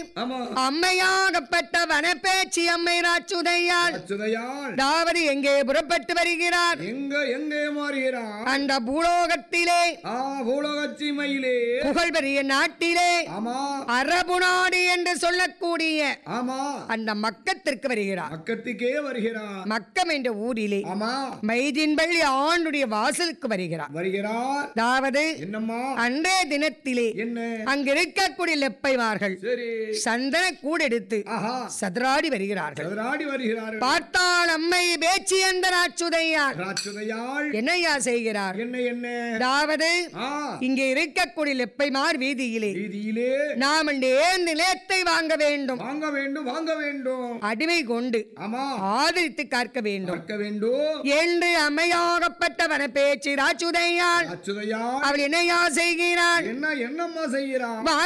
ஆமா அம்மையாகப்பட்ட வனப்பேச்சி அம்மை ராச்சுதையாள் அச்சுதையாள் அதாவது எங்கே புறப்பட்டு வருகிறார் எங்க எங்கே மாறுகிறான் அந்த பூலோகத்திலே ஆ பூலகச்சிமையிலே புகழ் பெரிய நாட்டிலே ஆமா அரபு நாடு என்று சொல்லக்கூடிய ஆமா அந்த மக்கத்திற்கு வருகிறார் பக்கத்துக்கே வருகிறான் மக்கம் என்ற ஊரிலே ஆமா மைதின்பள்ளி ஆண்டுடைய வாசலுக்கு வருகிறார் வருகிறார் அதாவது என்னம்மா அன்றைய தினத்திலே என்ன அங்க இருக்கக்கூடிய லெப்பைமார்கள் சரி சந்தன கூடெடுத்து ஆஹா சதுராடி வருகிறார்கள் சதுராடி வருகிறார்கள் பார்த்தால் அம்மை பேச்சி அந்த ராச்சுதையார் ராட்சுதையாள் என்னையா செய்கிறார் என்ன என்ன அதாவது ஆ இங்கே இருக்கக்கூடிய லெப்பைமார் வீதியிலே வீதியிலே நாம் நிலத்தை வாங்க வேண்டும் வாங்க வேண்டும் வாங்க வேண்டும் அடிமை கொண்டு ஆமா ஆதரித்து காக்க வேண்டும் பார்க்க வேண்டும் என்று அம்மையாகப்பட்டவன பேச்சு ராச்சுதையாள் அச்சுதையாள் அவள் என்னையா செய்கிறாள் என்ன என்னம்மா செய்கிறான்